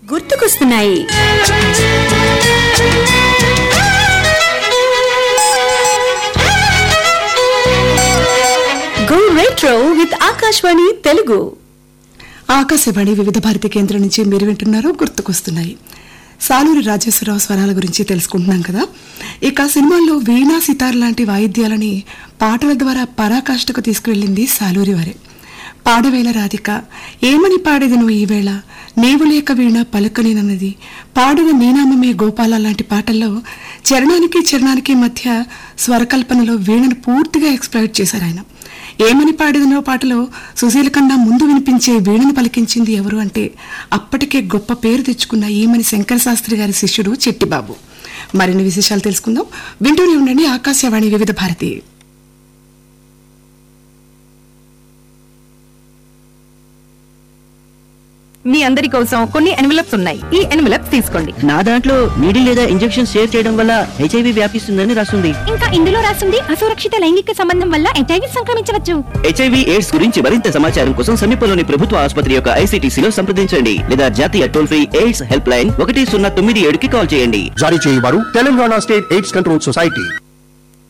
గుర్తుకొస్తున్నాయి go retro with Akashvani Telugu Akashvani Vividh Bharati కేంద్రం నుంచి మీరు వింటున్నారు గుర్తుకొస్తున్నాయి సాలూరి రాజేశ్వరరావు స్వరాల గురించి తెలుసుకుంటున్నాం కదా ఇక సినిమాల్లో వీణా సితార్ లాంటి వాయిద్యాలని పాటల ద్వారా పరాకాష్ఠకు తీసుకువెళ్ళింది సాలూరి వారే పాడవేళ రాధిక ఏమని పాడేది నువ్వు ఈవేళ నీవు లేక వీణ పలుకనేనన్నది పాడిన నీనామమే గోపాల లాంటి పాటల్లో చరణానికి చరణానికి మధ్య స్వరకల్పనలో వీణను పూర్తిగా ఎక్స్ప్లైట్ చేశారు ఆయన ఏమని పాడినో పాటలో సుశీల కన్నా ముందు వినిపించే వీణను పలికించింది ఎవరు అంటే అప్పటికే గొప్ప పేరు తెచ్చుకున్న ఈమని శంకర శాస్త్రి గారి శిష్యుడు చెట్టిబాబు మరిన్ని విశేషాలు తెలుసుకుందాం వింటూనే ఉండండి ఆకాశవాణి వివిధ భారతి మీ అందరి కోసం కొన్ని ఎన్వలప్స్ ఉన్నాయి ఈ ఎన్వలప్స్ తీసుకోండి నా దాంట్లో నీడిల్ లేదా ఇంజెక్షన్ షేర్ చేయడం వల్ల హెచ్ఐవి వ్యాపిస్తుందని రాస్తుంది ఇంకా ఇందులో రాసింది అసురక్షిత లైంగిక సంబంధం వల్ల హెచ్ఐవి సంక్రమించవచ్చు హెచ్ఐవి ఎయిడ్స్ గురించి మరింత సమాచారం కోసం సమీపంలోని ప్రభుత్వ ఆసుపత్రి యొక్క ఐసీటీసీలో సంప్రదించండి లేదా జాతీయ toll free AIDS help line ఒకటి సున్నా తొమ్మిది ఏడుకి కాల్ చేయండి జారీ చేయవారు Telangana state AIDS control society